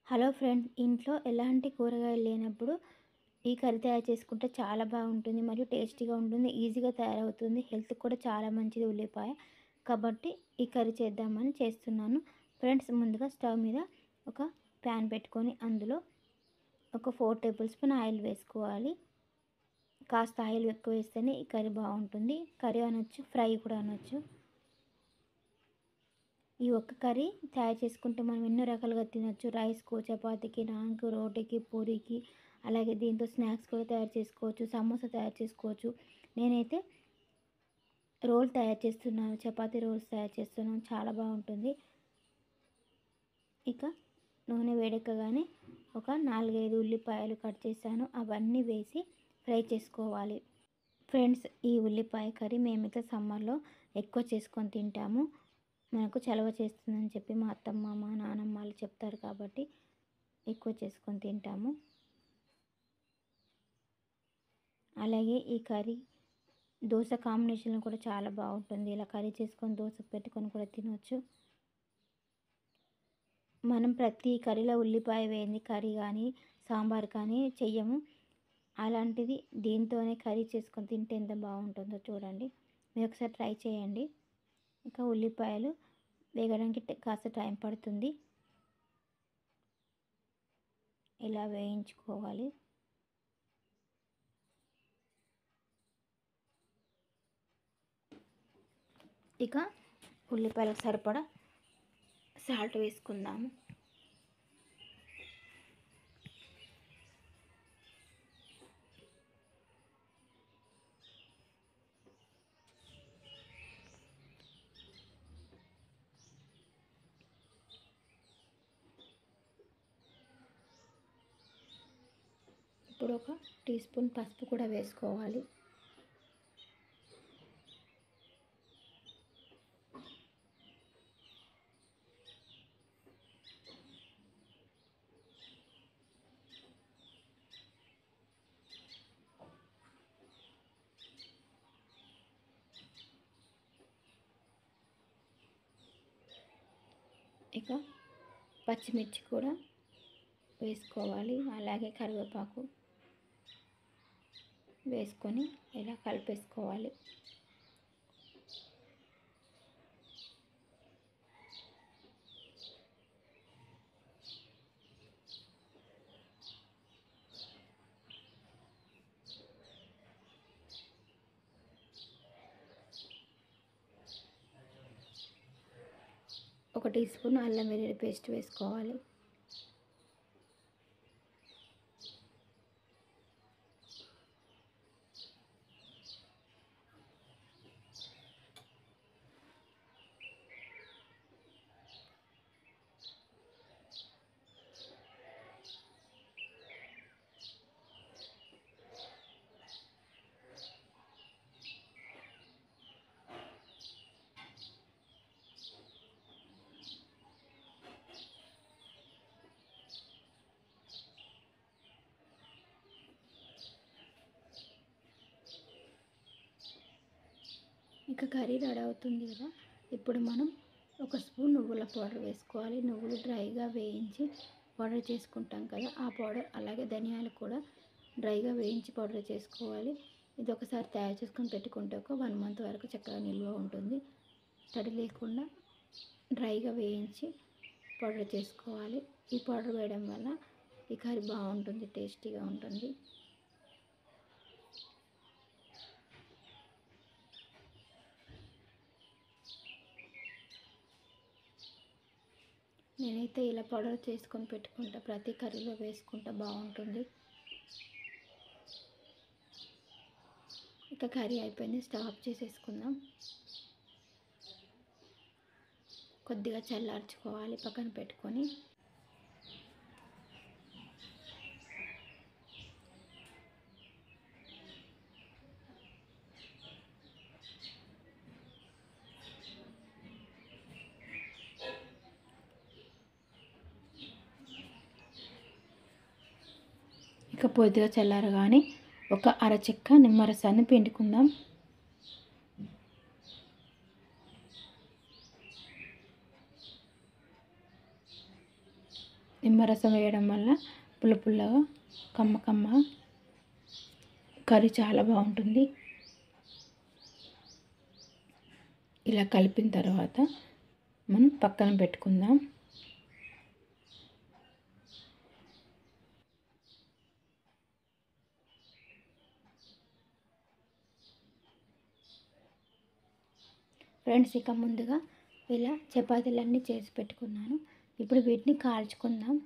hello friends ఇంట్లో ఎలాంటి కూరగాయలు లేనప్పుడు ఈ కర్రీ తయారు చేసుకుంటే చాలా బాగుంటుంది మరియు టేస్టీగా ఉంటుంది ఈజీగా తయారవుతుంది హెల్త్కి కూడా చాలా మంచిది ఉల్లిపాయ కాబట్టి ఈ కర్రీ చేద్దామని చేస్తున్నాను ఫ్రెండ్స్ ముందుగా స్టవ్ మీద ఒక ప్యాన్ పెట్టుకొని అందులో ఒక ఫోర్ టేబుల్ స్పూన్ ఆయిల్ వేసుకోవాలి కాస్త ఆయిల్ ఎక్కువ వేస్తేనే ఈ కర్రీ బాగుంటుంది కర్రీ అనొచ్చు ఫ్రై కూడా అనొచ్చు ఈ ఒక్క కర్రీ తయారు చేసుకుంటే మనం ఎన్నో రకాలుగా తినొచ్చు రైస్కు చపాతీకి నాన్కు రోటీకి పూరీకి అలాగే దీంతో స్నాక్స్ కూడా తయారు చేసుకోవచ్చు సమోసా తయారు చేసుకోవచ్చు నేనైతే రోల్ తయారు చేస్తున్నాను చపాతీ రోల్స్ తయారు చేస్తున్నాను చాలా బాగుంటుంది ఇక నూనె వేడెక్కగానే ఒక నాలుగైదు ఉల్లిపాయలు కట్ చేశాను అవన్నీ వేసి ఫ్రై చేసుకోవాలి ఫ్రెండ్స్ ఈ ఉల్లిపాయ కర్రీ మేమైతే సమ్మర్లో ఎక్కువ చేసుకొని తింటాము మనకు చలవ చేస్తుందని చెప్పి మా అత్తమ్మ మా నాన్నమ్మ వాళ్ళు చెప్తారు కాబట్టి ఎక్కువ చేసుకొని తింటాము అలాగే ఈ కర్రీ దోశ కాంబినేషన్లో కూడా చాలా బాగుంటుంది ఇలా కర్రీ చేసుకొని దోశ పెట్టుకొని కూడా తినవచ్చు మనం ప్రతి కర్రీలో ఉల్లిపాయ వేయండి కర్రీ కానీ సాంబార్ కానీ చెయ్యము అలాంటిది దీంతోనే కర్రీ చేసుకొని తింటే ఎంత బాగుంటుందో చూడండి మీరు ఒకసారి ట్రై చేయండి ఇంకా ఉల్లిపాయలు వేగడానికి కాస్త టైం పడుతుంది ఇలా వేయించుకోవాలి ఇక ఉల్లిపాయలకు సరిపడా సాల్ట్ వేసుకుందాము ఇప్పుడు ఒక టీ స్పూన్ పసుపు కూడా వేసుకోవాలి ఇక పచ్చిమిర్చి కూడా వేసుకోవాలి అలాగే కరివేపాకు వేసుకొని ఇలా కలిపేసుకోవాలి ఒక టీ స్పూన్ అల్లం వెల్లుల్లి పేస్ట్ వేసుకోవాలి ఇక కర్రీ రెడీ అవుతుంది కదా ఇప్పుడు మనం ఒక స్పూన్ నువ్వుల పౌడర్ వేసుకోవాలి నువ్వులు డ్రైగా వేయించి పౌడర్ చేసుకుంటాం కదా ఆ పౌడర్ అలాగే ధనియాలు కూడా డ్రైగా వేయించి పౌడర్ చేసుకోవాలి ఇది ఒకసారి తయారు చేసుకొని పెట్టుకుంటే ఒక వన్ మంత్ వరకు చక్కగా నిల్వ ఉంటుంది తడి లేకుండా డ్రైగా వేయించి పౌడర్ చేసుకోవాలి ఈ పౌడర్ వేయడం వల్ల ఈ కర్రీ బాగుంటుంది టేస్టీగా ఉంటుంది నేనైతే ఇలా పౌడర్ చేసుకొని పెట్టుకుంటా ప్రతి కర్రీలో వేసుకుంటా బాగుంటుంది ఇక కర్రీ అయిపోయింది స్టవ్ ఆఫ్ చేసేసుకుందాం కొద్దిగా చల్లార్చుకోవాలి పక్కన పెట్టుకొని ఇక పొద్దుగా చల్లారగానే ఒక అరచెక్క నిమ్మరసాన్ని పిండుకుందాం నిమ్మరసం వేయడం వల్ల పుల్ల పుల్లగా కమ్మ కమ్మ కర్రీ చాలా బాగుంటుంది ఇలా కలిపిన తర్వాత మనం పక్కన పెట్టుకుందాం ఫ్రెండ్స్ ఇక ముందుగా ఇలా చపాతీలన్నీ చేసి పెట్టుకున్నాను ఇప్పుడు వీటిని కాల్చుకుందాం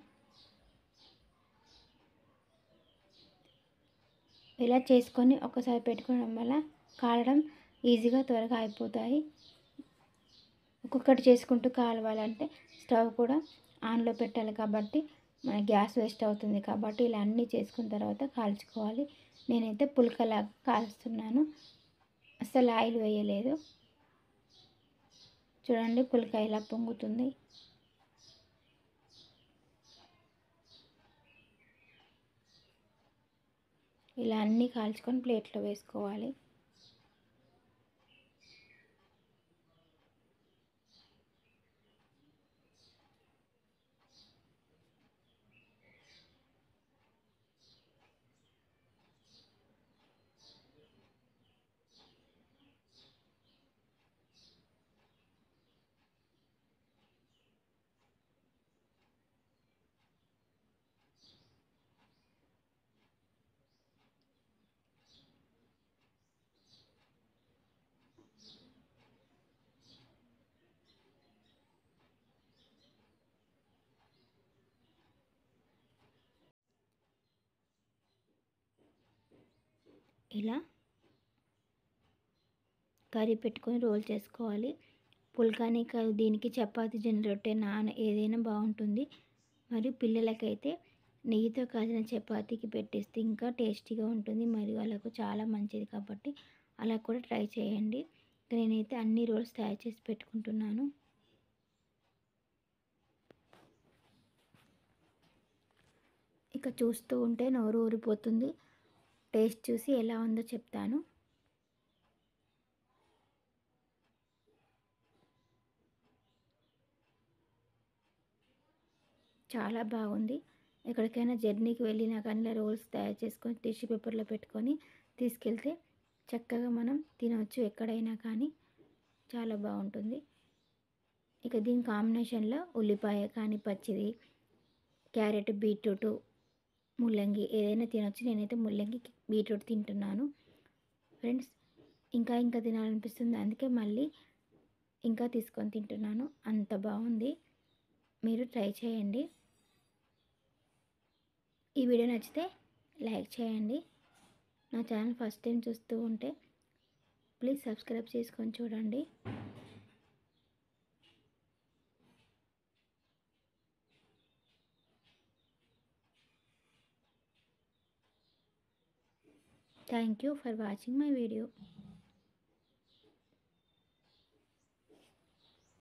ఇలా చేసుకొని ఒకసారి పెట్టుకోవడం వల్ల కాలడం ఈజీగా త్వరగా అయిపోతాయి ఒక్కొక్కటి చేసుకుంటూ కాలవాలంటే స్టవ్ కూడా ఆన్లో పెట్టాలి కాబట్టి మన గ్యాస్ వేస్ట్ అవుతుంది కాబట్టి ఇలా అన్నీ చేసుకున్న తర్వాత కాల్చుకోవాలి నేనైతే పుల్కలాగా కాలుస్తున్నాను అసలు ఆయిల్ వేయలేదు చూడండి పుల్క ఇలా పొంగుతుంది ఇలా అన్నీ కాల్చుకొని ప్లేట్లో వేసుకోవాలి ఇలా కర్రీ పెట్టుకొని రోల్ చేసుకోవాలి పుల్కాని కాదు దీనికి చపాతి జొన్న రొట్టె నాన్ ఏదైనా బాగుంటుంది మరియు పిల్లలకైతే నెయ్యితో కాసిన చపాతీకి పెట్టేస్తే ఇంకా టేస్టీగా ఉంటుంది మరియు వాళ్ళకు చాలా మంచిది కాబట్టి అలా కూడా ట్రై చేయండి నేనైతే అన్ని రోల్స్ తయారు చేసి పెట్టుకుంటున్నాను ఇక చూస్తూ ఉంటే నోరు ఊరిపోతుంది టేస్ట్ చూసి ఎలా ఉందో చెప్తాను చాలా బాగుంది ఎక్కడికైనా జర్నీకి వెళ్ళినా కానీ ఇలా రోల్స్ తయారు చేసుకొని టిష్యూ పేపర్లో పెట్టుకొని తీసుకెళ్తే చక్కగా మనం తినవచ్చు ఎక్కడైనా కానీ చాలా బాగుంటుంది ఇక దీని కాంబినేషన్లో ఉల్లిపాయ కానీ పచ్చిది క్యారెట్ బీట్రూట్ ముల్లంగి ఏదైనా తినొచ్చు నేనైతే ముల్లంగి బీట్రూట్ తింటున్నాను ఫ్రెండ్స్ ఇంకా ఇంకా తినాలనిపిస్తుంది అందుకే మళ్ళీ ఇంకా తీసుకొని తింటున్నాను అంత బాగుంది మీరు ట్రై చేయండి ఈ వీడియో నచ్చితే లైక్ చేయండి నా ఛానల్ ఫస్ట్ టైం చూస్తూ ఉంటే ప్లీజ్ సబ్స్క్రైబ్ చేసుకొని చూడండి thank you for watching my video